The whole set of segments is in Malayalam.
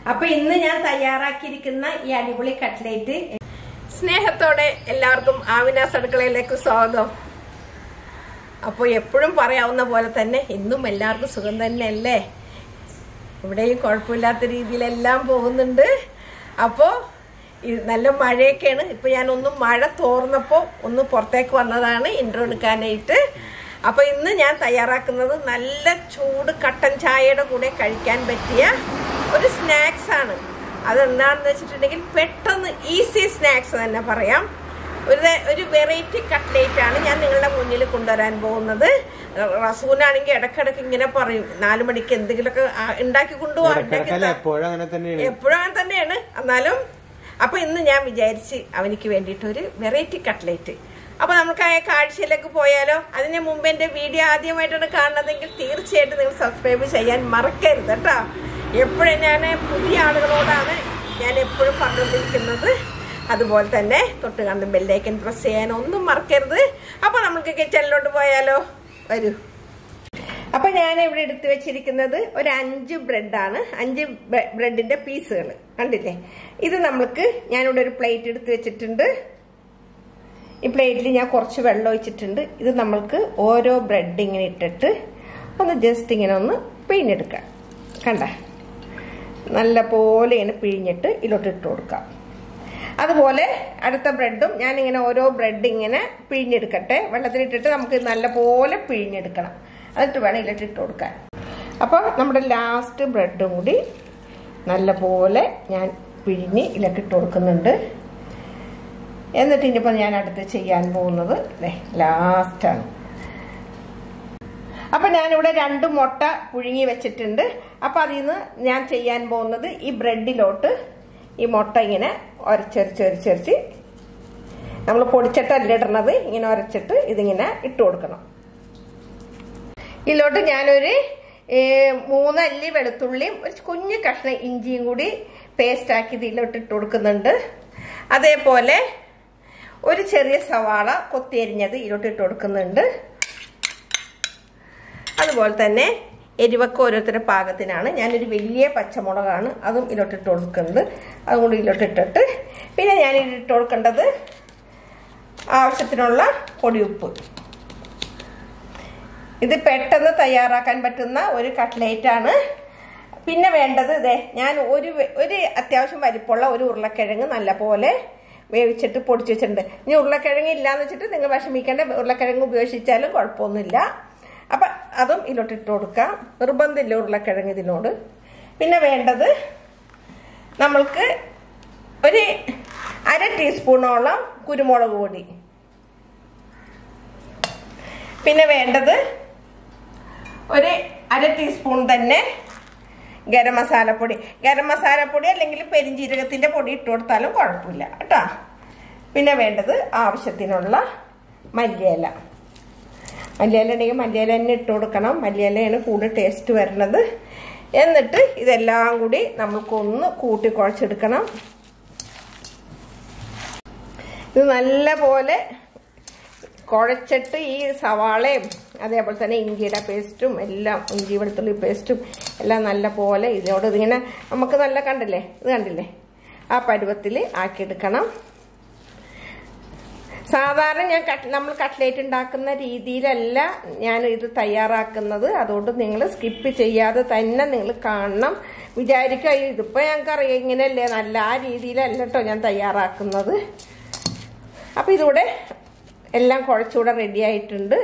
അപ്പൊ ഇന്ന് ഞാൻ തയ്യാറാക്കിയിരിക്കുന്ന ഈ അടിപൊളി കട്ട്ലേറ്റ് സ്നേഹത്തോടെ എല്ലാവർക്കും ആവിനാസ് അടുക്കളയിലേക്ക് സ്വാഗതം അപ്പോൾ എപ്പോഴും പറയാവുന്ന പോലെ തന്നെ ഇന്നും എല്ലാവർക്കും സുഖം തന്നെയല്ലേ ഇവിടെയും കുഴപ്പമില്ലാത്ത രീതിയിലെല്ലാം പോകുന്നുണ്ട് അപ്പോൾ നല്ല മഴയൊക്കെയാണ് ഇപ്പൊ ഞാൻ ഒന്ന് മഴ തോർന്നപ്പോൾ ഒന്ന് പുറത്തേക്ക് വന്നതാണ് ഇൻട്രോ എടുക്കാനായിട്ട് അപ്പൊ ഇന്ന് ഞാൻ തയ്യാറാക്കുന്നത് നല്ല ചൂട് കട്ടൻ ചായയുടെ കൂടെ കഴിക്കാൻ പറ്റിയ ഒരു സ്നാക്സ് ആണ് അതെന്താണെന്ന് വെച്ചിട്ടുണ്ടെങ്കിൽ പെട്ടെന്ന് ഈസി സ്നാക്സ് തന്നെ പറയാം ഒരു ഒരു വെറൈറ്റി കട്ട്ലേറ്റ് ആണ് ഞാൻ നിങ്ങളുടെ മുന്നിൽ കൊണ്ടുവരാൻ പോകുന്നത് റസൂനാണെങ്കിൽ ഇടക്കിടക്ക് ഇങ്ങനെ പറയും നാലു മണിക്ക് എന്തെങ്കിലുമൊക്കെ ആ, ഉണ്ടാക്കി കൊണ്ടുപോകാം ഉണ്ടാക്കി ഇടക്കിടക്കല്ല എപ്പോഴും അങ്ങനെ തന്നെയാണ് എപ്പോഴും അങ്ങനെ തന്നെയാണ് എന്നാലും അപ്പൊ ഇന്ന് ഞാൻ വിചാരിച്ച് അവനിക്ക് വേണ്ടിയിട്ട് ഒരു വെറൈറ്റി കട്ട്ലേറ്റ് അപ്പൊ നമുക്ക് ആ കാഴ്ചയിലേക്ക് പോയാലോ അതിന് മുമ്പ് എന്റെ വീഡിയോ ആദ്യമായിട്ടാണ് കാണുന്നതെങ്കിൽ തീർച്ചയായിട്ടും നിങ്ങൾ സബ്സ്ക്രൈബ് ചെയ്യാൻ മറക്കരുത് കേട്ടോ എപ്പോഴും ഞാൻ പുതിയ ആളുകളോടാണ് ഞാൻ എപ്പോഴും പറഞ്ഞുകൊണ്ടിരിക്കുന്നത് അതുപോലെ തന്നെ തൊട്ട് കണ്ട് ബെല്ലൈക്കൻ പ്രസ് ചെയ്യാൻ ഒന്നും മറക്കരുത് അപ്പൊ നമുക്ക് കിച്ചണിലോട്ട് പോയാലോ വരൂ അപ്പൊ ഞാൻ ഇവിടെ എടുത്തു വെച്ചിരിക്കുന്നത് ഒരു അഞ്ച് ബ്രെഡാണ് അഞ്ച് ബ്ര- ബ്രെഡിന്റെ പീസുകൾ കണ്ടില്ലേ ഇത് നമ്മൾക്ക് ഞാനിവിടെ ഒരു പ്ലേറ്റ് എടുത്ത് വെച്ചിട്ടുണ്ട് ഈ പ്ലേറ്റിൽ ഞാൻ കുറച്ച് വെള്ളം ഒഴിച്ചിട്ടുണ്ട് ഇത് നമ്മൾക്ക് ഓരോ ബ്രെഡ് ഇങ്ങനെ ഇട്ടിട്ട് ഒന്ന് ജസ്റ്റ് ഇങ്ങനെ ഒന്ന് പിഴിഞ്ഞെടുക്കാം കണ്ട നല്ല പോലെ ഇങ്ങനെ പിഴിഞ്ഞിട്ട് ഇതിലോട്ട് ഇട്ട് കൊടുക്കാം അതുപോലെ അടുത്ത ബ്രെഡും ഞാൻ ഇങ്ങനെ ഓരോ ബ്രെഡ് ഇങ്ങനെ പിഴിഞ്ഞെടുക്കട്ടെ വെള്ളത്തിലിട്ടിട്ട് നമുക്ക് നല്ല പോലെ പിഴിഞ്ഞെടുക്കണം എന്നിട്ട് വേണം ഇതിലിട്ട് ഇട്ട് കൊടുക്കാൻ അപ്പോൾ നമ്മുടെ ലാസ്റ്റ് ബ്രെഡും കൂടി നല്ല പോലെ ഞാൻ പിഴിഞ്ഞ് ഇതിലേക്ക് ഇട്ട് കൊടുക്കുന്നുണ്ട് എന്നിട്ട് ഇനിയിപ്പോൾ ഞാൻ അടുത്ത് ചെയ്യാൻ പോകുന്നത് ലാസ്റ്റാണ് അപ്പൊ ഞാനിവിടെ രണ്ട് മുട്ട പുഴുങ്ങി വെച്ചിട്ടുണ്ട് അപ്പൊ അതിൽ നിന്ന് ഞാൻ ചെയ്യാൻ പോകുന്നത് ഈ ബ്രെഡിലോട്ട് ഈ മുട്ട ഇങ്ങനെ ഒരച്ചൊരച്ചൊരച്ചൊരച്ച് നമ്മൾ പൊടിച്ചിട്ടല്ല ഇടണത് ഇങ്ങനെ ഒരച്ചിട്ട് ഇതിങ്ങനെ ഇട്ട് കൊടുക്കണം ഇതിലോട്ട് ഞാനൊരു ഏ, മൂന്നല്ലി വെളുത്തുള്ളിയും ഒരു കുഞ്ഞു കഷ്ണം ഇഞ്ചിയും കൂടി പേസ്റ്റ് ആക്കി ഇതിലോട്ട് ഇട്ട് കൊടുക്കുന്നുണ്ട് അതേപോലെ ഒരു ചെറിയ സവാള കൊത്തിയരിഞ്ഞത് ഇതിലോട്ട് ഇട്ട് കൊടുക്കുന്നുണ്ട് അതുപോലെ തന്നെ എരിവൊക്കെ ഓരോരുത്തരുടെ പാകത്തിനാണ് ഞാനൊരു വലിയ പച്ചമുളകാണ് അതും ഇതിലോട്ട് ഇട്ട് കൊടുക്കുന്നത് അതും കൂടി ഇതിലോട്ട് ഇട്ടിട്ട് പിന്നെ ഞാൻ ഇതിലിട്ട് കൊടുക്കേണ്ടത് ആവശ്യത്തിനുള്ള പൊടിയുപ്പ് ഇത് പെട്ടെന്ന് തയ്യാറാക്കാൻ പറ്റുന്ന ഒരു കട്ട്ലേറ്റ് ആണ് പിന്നെ വേണ്ടത് ഇതേ ഞാൻ ഒരു വെ- ഒരു അത്യാവശ്യം വലിപ്പമുള്ള ഒരു ഉരുളക്കിഴങ്ങ് നല്ല പോലെ വേവിച്ചിട്ട് പൊടിച്ച് വെച്ചിട്ടുണ്ട് ഇനി ഉരുളക്കിഴങ്ങ് ഇല്ലാന്ന് വെച്ചിട്ട് നിങ്ങൾ വിഷമിക്കേണ്ട ഉരുളക്കിഴങ്ങ് ഉപയോഗിച്ചാലും കുഴപ്പമൊന്നുമില്ല അപ്പം അതും ഇതിലോട്ട് ഇട്ട് കൊടുക്കാം നിർബന്ധമില്ല ഉരുളക്കിഴങ്ങ് ഇതിനോട് പിന്നെ വേണ്ടത് നമ്മൾക്ക് ഒരു അര ടീസ്പൂണോളം കുരുമുളക് പൊടി പിന്നെ വേണ്ടത് ഒരു അര ടീസ്പൂൺ തന്നെ ഗരം മസാലപ്പൊടി ഗരം മസാലപ്പൊടി അല്ലെങ്കിൽ പെരിഞ്ജീരകത്തിന്റെ പൊടി ഇട്ട് കൊടുത്താലും കുഴപ്പമില്ല കേട്ടോ പിന്നെ വേണ്ടത് ആവശ്യത്തിനുള്ള മല്ലിയില മല്ലിയില ഉണ്ടെങ്കിൽ മല്ലിയില തന്നെ ഇട്ട് കൊടുക്കണം മല്ലിയിലയാണ് കൂടുതൽ ടേസ്റ്റ് വരുന്നത് എന്നിട്ട് ഇതെല്ലാം കൂടി നമുക്കൊന്ന് കൂട്ടി കുഴച്ചെടുക്കണം ഇത് നല്ല പോലെ കുഴച്ചിട്ട് ഈ സവാളയും അതേപോലെ തന്നെ ഇഞ്ചിയുടെ പേസ്റ്റും എല്ലാം ഇഞ്ചി വെളുത്തുള്ളി പേസ്റ്റും എല്ലാം നല്ല പോലെ ഇതിനോട് ഇതിങ്ങനെ നമുക്ക് നല്ല കണ്ടില്ലേ ഇത് കണ്ടില്ലേ ആ പരുവത്തിൽ ആക്കിയെടുക്കണം സാധാരണ ഞാൻ കട്ട് നമ്മൾ കട്ട്ലേറ്റ് ഉണ്ടാക്കുന്ന രീതിയിലല്ല ഞാൻ ഇത് തയ്യാറാക്കുന്നത് അതുകൊണ്ട് നിങ്ങൾ സ്കിപ്പ് ചെയ്യാതെ തന്നെ നിങ്ങൾ കാണണം വിചാരിക്കുക "അയ്യോ, ഇതിപ്പോ ഞങ്ങൾക്കറിയാം ഇങ്ങനെയല്ലേ നല്ല ആ രീതിയിലല്ല കേട്ടോ ഞാൻ തയ്യാറാക്കുന്നത് അപ്പൊ ഇതിവിടെ എല്ലാം കുഴച്ചുകൂടെ റെഡി ആയിട്ടുണ്ട്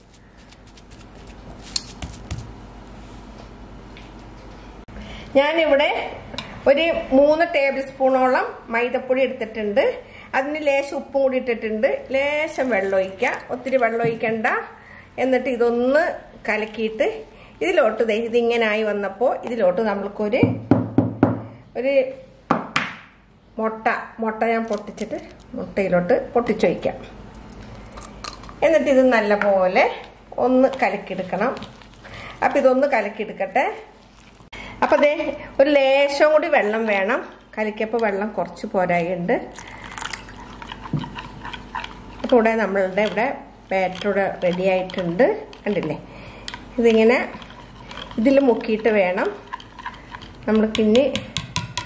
ഞാനിവിടെ ഒരു മൂന്ന് ടേബിൾ സ്പൂണോളം മൈദപ്പൊടി എടുത്തിട്ടുണ്ട് അതിന് ലേശം ഉപ്പും കൂടി ഇട്ടിട്ടുണ്ട് ലേശം വെള്ളം ഒഴിക്കുക ഒത്തിരി വെള്ളം ഒഴിക്കണ്ട എന്നിട്ട് ഇതൊന്ന് കലക്കിയിട്ട് ഇതിലോട്ട് ദേ ഇതിങ്ങനായി വന്നപ്പോൾ ഇതിലോട്ട് നമ്മൾക്കൊരു ഒരു മുട്ട മുട്ട ഞാൻ പൊട്ടിച്ചിട്ട് മുട്ടയിലോട്ട് പൊട്ടിച്ചൊഴിക്കാം എന്നിട്ട് ഇത് നല്ല പോലെ ഒന്ന് കലക്കിയെടുക്കണം അപ്പം ഇതൊന്ന് കലക്കിയെടുക്കട്ടെ അപ്പം ദേ ഒരു ലേശം കൂടി വെള്ളം വേണം കലക്കിയപ്പോൾ വെള്ളം കുറച്ച് പോരായുണ്ട് അപ്പോൾ ഇവിടെ നമ്മളുടെ ഇവിടെ ബാറ്റർ ഇവിടെ റെഡി ആയിട്ടുണ്ട് കണ്ടില്ലേ ഇതിങ്ങനെ ഇതിൽ മുക്കിയിട്ട് വേണം നമ്മൾ പിന്നെ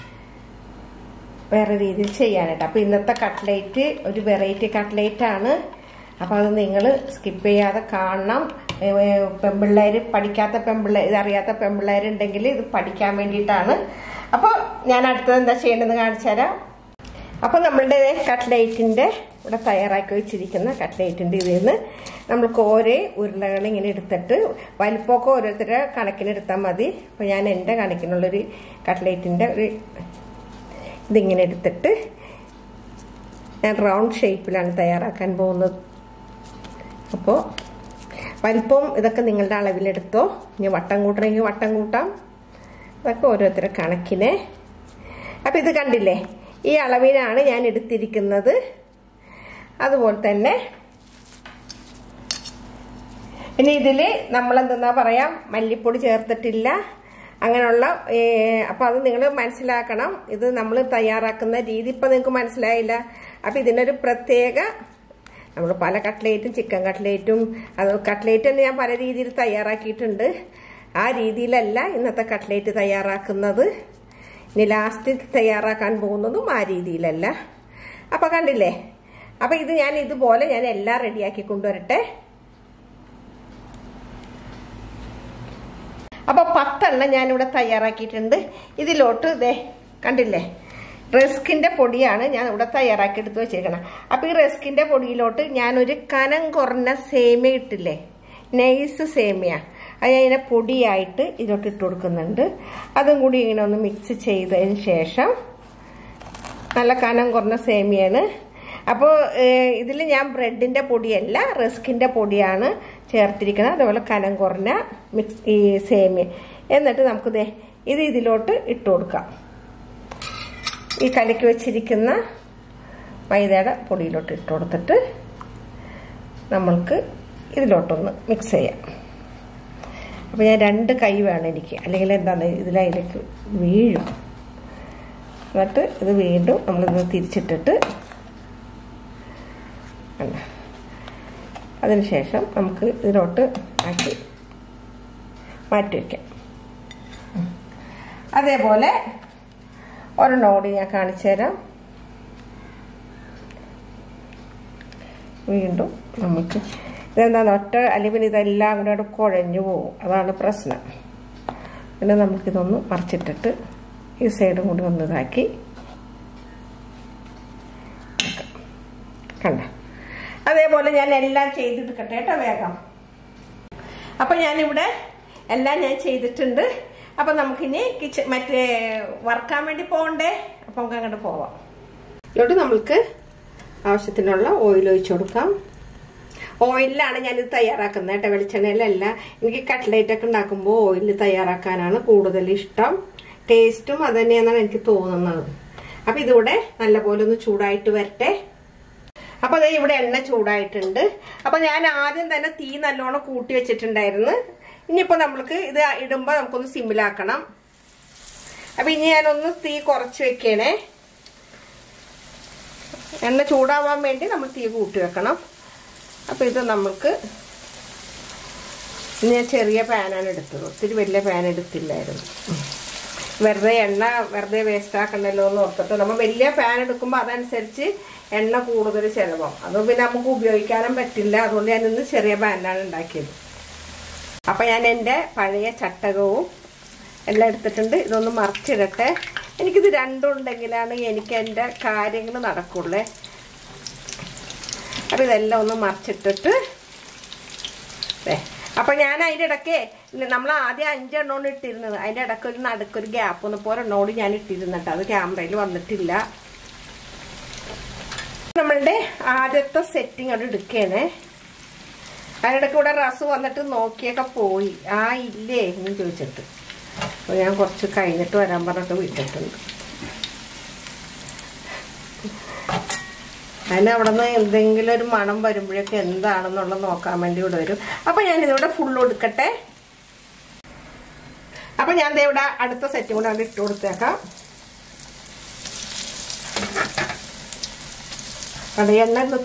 വേറെ രീതിയിൽ ചെയ്യാനായിട്ട് അപ്പോൾ ഇന്നത്തെ കട്ട്ലേറ്റ് ഒരു വെറൈറ്റി കട്ട്ലേറ്റ് ആണ് അപ്പോൾ അത് നിങ്ങൾ സ്കിപ്പ് ചെയ്യാതെ കാണണം പെമ്പിള്ളേർ പഠിക്കാത്ത പെമ്പിള്ളേർ ഇതറിയാത്ത പെമ്പിള്ളേരുണ്ടെങ്കിൽ ഇത് പഠിക്കാൻ വേണ്ടിയിട്ടാണ് അപ്പോൾ ഞാൻ അടുത്തത് എന്താ ചെയ്യേണ്ടതെന്ന് കാണിച്ചു തരാം അപ്പോൾ നമ്മളുടെ കട്ട്ലേറ്റിൻ്റെ ഇവിടെ തയ്യാറാക്കി വെച്ചിരിക്കുന്ന കട്ട്ലേറ്റിൻ്റെ ഇതിൽ നിന്ന് നമ്മൾക്ക് ഓരോ ഉരുളകൾ ഇങ്ങനെ എടുത്തിട്ട് വലിപ്പമൊക്കെ ഓരോരുത്തരുടെ കണക്കിന് എടുത്താൽ മതി അപ്പോൾ ഞാൻ എൻ്റെ കണക്കിനുള്ളൊരു കട്ട്ലേറ്റിൻ്റെ ഒരു ഇതിങ്ങനെ എടുത്തിട്ട് ഞാൻ റൗണ്ട് ഷേപ്പിലാണ് തയ്യാറാക്കാൻ പോകുന്നത് അപ്പോൾ വലിപ്പം ഇതൊക്കെ നിങ്ങളുടെ അളവിലെടുത്തോ ഇനി വട്ടം കൂട്ടണമെങ്കിൽ വട്ടം കൂട്ടാം അതൊക്കെ ഓരോരുത്തരുടെ കണക്കിന് അപ്പം ഇത് കണ്ടില്ലേ ഈ അളവിനാണ് ഞാൻ എടുത്തിരിക്കുന്നത് അതുപോലെ തന്നെ ഇനി ഇതിൽ നമ്മളെന്തെന്നാ പറയാം മല്ലിപ്പൊടി ചേർത്തിട്ടില്ല അങ്ങനെയുള്ള അപ്പോൾ അത് നിങ്ങൾ മനസ്സിലാക്കണം ഇത് നമ്മൾ തയ്യാറാക്കുന്ന രീതി ഇപ്പം നിങ്ങൾക്ക് മനസ്സിലായില്ല അപ്പം ഇതിനൊരു പ്രത്യേക നമ്മൾ പല കട്ട്ലേറ്റും ചിക്കൻ കട്ട്ലേറ്റും അത് കട്ട്ലേറ്റ് തന്നെ ഞാൻ പല രീതിയിൽ തയ്യാറാക്കിയിട്ടുണ്ട് ആ രീതിയിലല്ല ഇന്നത്തെ കട്ട്ലേറ്റ് തയ്യാറാക്കുന്നത് ഇനി ലാസ്റ്റ് തയ്യാറാക്കാൻ പോകുന്നതും ആ രീതിയിലല്ല അപ്പം കണ്ടില്ലേ അപ്പം ഇത് ഞാൻ ഇതുപോലെ ഞാൻ എല്ലാം റെഡിയാക്കി കൊണ്ടുവരട്ടെ അപ്പോൾ പത്തെണ്ണം ഞാനിവിടെ തയ്യാറാക്കിയിട്ടുണ്ട് ഇതിലോട്ട് ഇതേ കണ്ടില്ലേ റസ്കിൻ്റെ പൊടിയാണ് ഞാൻ ഇവിടെ തയ്യാറാക്കി എടുത്ത് വെച്ചിരിക്കണം അപ്പോൾ ഈ റസ്കിൻ്റെ പൊടിയിലോട്ട് ഞാനൊരു കനം കുറഞ്ഞ സേമിയ ഇട്ടില്ലേ നൈസ് സേമിയ അത് ഞാൻ ഇങ്ങനെ പൊടിയായിട്ട് ഇതിലോട്ട് ഇട്ട് കൊടുക്കുന്നുണ്ട് അതും കൂടി ഇങ്ങനെ ഒന്ന് മിക്സ് ചെയ്തതിന് ശേഷം നല്ല കനം കുറഞ്ഞ സേമിയാണ് അപ്പോൾ ഇതിൽ ഞാൻ ബ്രെഡിൻ്റെ പൊടിയല്ല റസ്കിൻ്റെ പൊടിയാണ് ചേർത്തിരിക്കുന്നത് അതുപോലെ കനം കുറഞ്ഞ മിക്സ് ഈ സേമിയ എന്നിട്ട് നമുക്കിത് ഇത് ഇതിലോട്ട് ഇട്ട് കൊടുക്കാം ഈ കലക്കി വെച്ചിരിക്കുന്ന മൈദയുടെ പൊടിയിലോട്ട് ഇട്ട് കൊടുത്തിട്ട് നമ്മൾക്ക് ഇതിലോട്ടൊന്ന് മിക്സ് ചെയ്യാം അപ്പോൾ ഞാൻ രണ്ട് കൈ വേണം എനിക്ക് അല്ലെങ്കിൽ എന്താണ് ഇതിലതിലേക്ക് വീഴും എന്നിട്ട് ഇത് വീണ്ടും നമ്മളിത് തിരിച്ചിട്ടിട്ട് അതിനുശേഷം നമുക്ക് ഇതിലോട്ട് ആക്കി മാറ്റി വയ്ക്കാം അതേപോലെ ഒരെണ്ണോടി ഞാൻ കാണിച്ചു തരാം വീണ്ടും നമുക്ക് ഇതെന്താണ് ഒറ്റ അല്ലെങ്കിൽ ഇതെല്ലാം കൂടെ കുഴഞ്ഞു പോകും അതാണ് പ്രശ്നം പിന്നെ നമുക്കിതൊന്ന് മറിച്ചിട്ടിട്ട് ഈ സൈഡും കൂടി ഒന്ന് ഇതാക്കി കണ്ട അതേപോലെ ഞാൻ എല്ലാം ചെയ്തെടുക്കട്ടെ കേട്ടോ വേഗം അപ്പം ഞാനിവിടെ എല്ലാം ഞാൻ ചെയ്തിട്ടുണ്ട് അപ്പം നമുക്കിനി കിച്ചൺ മറ്റേ വറുക്കാൻ വേണ്ടി പോകണ്ടേ അപ്പം നമുക്ക് അങ്ങോട്ട് പോവാം ഇതിലോട്ട് നമ്മൾക്ക് ആവശ്യത്തിനുള്ള ഓയിൽ ഒഴിച്ചു കൊടുക്കാം ഓയിലിലാണ് ഞാനിത് തയ്യാറാക്കുന്നത് കേട്ടോ വെളിച്ചെണ്ണയിലല്ല എനിക്ക് കട്ട്ലേറ്റ് ഒക്കെ ഉണ്ടാക്കുമ്പോൾ ഓയിലിൽ തയ്യാറാക്കാനാണ് കൂടുതൽ ഇഷ്ടം ടേസ്റ്റും അത് തന്നെയാണെന്നാണ് എനിക്ക് തോന്നുന്നത് അപ്പം ഇതിവിടെ നല്ലപോലെ ഒന്ന് ചൂടായിട്ട് വരട്ടെ അപ്പോൾ അത് ഇവിടെ എണ്ണ ചൂടായിട്ടുണ്ട് അപ്പോൾ ഞാൻ ആദ്യം തന്നെ തീ നല്ലോണം കൂട്ടി വെച്ചിട്ടുണ്ടായിരുന്നു ഇനിയിപ്പോൾ നമ്മൾക്ക് ഇത് ഇടുമ്പോൾ നമുക്കൊന്ന് സിമ്മിലാക്കണം അപ്പം ഇനി ഞാനൊന്ന് തീ കുറച്ച് വെക്കണേ എണ്ണ ചൂടാവാൻ വേണ്ടി നമ്മൾ തീ കൂട്ടി വെക്കണം അപ്പോൾ ഇത് നമ്മൾക്ക് ഞാൻ ചെറിയ പാനാണ് എടുത്തത് ഒത്തിരി വലിയ പാൻ എടുത്തില്ലായിരുന്നു വെറുതെ എണ്ണ വെറുതെ വേസ്റ്റ് ആക്കണ്ടല്ലോ എന്ന് ഓർത്തിട്ട് നമ്മൾ വലിയ പാൻ എടുക്കുമ്പോൾ അതനുസരിച്ച് എണ്ണ കൂടുതൽ ചിലവാകും അത് പിന്നെ നമുക്ക് ഉപയോഗിക്കാനും പറ്റില്ല അതുകൊണ്ട് ഞാൻ ഇന്ന് ചെറിയ പാനിലാണ് ഉണ്ടാക്കിയത് അപ്പം ഞാൻ എൻ്റെ പഴയ ചട്ടകവും എല്ലാം എടുത്തിട്ടുണ്ട് ഇതൊന്ന് മറിച്ചിടട്ടെ എനിക്കിത് രണ്ടും ഉണ്ടെങ്കിലാണ് എനിക്ക് എൻ്റെ കാര്യങ്ങൾ നടക്കുള്ളേ അപ്പം ഇതെല്ലാം ഒന്ന് മറിച്ചിട്ടിട്ട് ഏ അപ്പം ഞാൻ അതിൻ്റെ ഇടയ്ക്ക് നമ്മൾ ആദ്യം അഞ്ചെണ്ണമാണ് ഇട്ടിരുന്നത് അതിൻ്റെ ഇടയ്ക്ക് ഒരു നടുക്കൊരു ഗ്യാപ്പ് ഒന്ന് ഒരെണ്ണോട് ഞാൻ ഇട്ടിരുന്നിട്ട് അത് ക്യാമറയിൽ വന്നിട്ടില്ല നമ്മളുടെ ആദ്യത്തെ സെറ്റിംഗ് അവിടെ എടുക്കണേ അതിനിടയ്ക്ക് ഇവിടെ റസ് വന്നിട്ട് നോക്കിയൊക്കെ പോയി ആ ഇല്ലേ എന്ന് ചോദിച്ചിട്ട് അപ്പോൾ ഞാൻ കുറച്ച് കഴിഞ്ഞിട്ട് വരാൻ പറഞ്ഞിട്ട് വിട്ടിട്ടുണ്ട് അതിന് അവിടെ നിന്ന് എന്തെങ്കിലും ഒരു മണം വരുമ്പോഴൊക്കെ എന്താണെന്നുള്ളത് നോക്കാൻ വേണ്ടി ഇവിടെ വരും അപ്പം ഞാൻ ഇതിവിടെ ഫുള്ള് എടുക്കട്ടെ അപ്പം ഞാൻ ഇവിടെ അടുത്ത സെറ്റും കൂടെ അവിടെ ഇട്ട് കൊടുത്തേക്കാം അത് എണ്ണ ഇന്ന്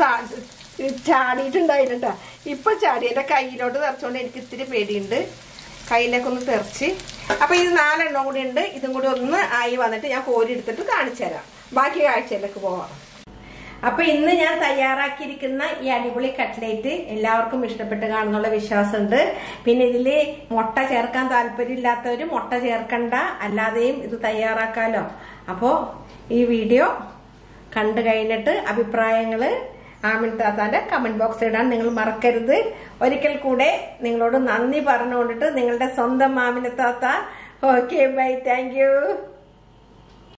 ചാടിയിട്ടുണ്ടായിട്ടാ ഇപ്പൊ ചാടി എൻ്റെ കയ്യിലോട്ട് തെറിച്ചോണ്ട് എനിക്ക് ഇത്തിരി പേടിയുണ്ട് കയ്യിലൊക്കെ ഒന്ന് തെറിച്ച് അപ്പൊ ഇത് നാലെണ്ണം കൂടി ഉണ്ട് ഇതും കൂടി ഒന്ന് ആയി വന്നിട്ട് ഞാൻ കോരി എടുത്തിട്ട് കാണിച്ചു തരാം ബാക്കി കാഴ്ചയിലേക്ക് പോവാം അപ്പൊ ഇന്ന് ഞാൻ തയ്യാറാക്കിയിരിക്കുന്ന ഈ അടിപൊളി കട്ട്ലേറ്റ് എല്ലാവർക്കും ഇഷ്ടപ്പെട്ട് കാണുന്നുള്ള വിശ്വാസമുണ്ട് പിന്നെ ഇതില് മുട്ട ചേർക്കാൻ താല്പര്യമില്ലാത്തവര് മുട്ട ചേർക്കണ്ട അല്ലാതെയും ഇത് തയ്യാറാക്കാലോ അപ്പോ ഈ വീഡിയോ കണ്ടു കഴിഞ്ഞിട്ട് അഭിപ്രായങ്ങള് ആമിൻ താത്താന്റെ കമന്റ് ബോക്സിൽ ഇടാൻ നിങ്ങൾ മറക്കരുത് ഒരിക്കൽ കൂടെ നിങ്ങളോട് നന്ദി പറഞ്ഞുകൊണ്ടിട്ട് നിങ്ങളുടെ സ്വന്തം ആമിന താത്ത ഓക്കെ ബൈ താങ്ക് യു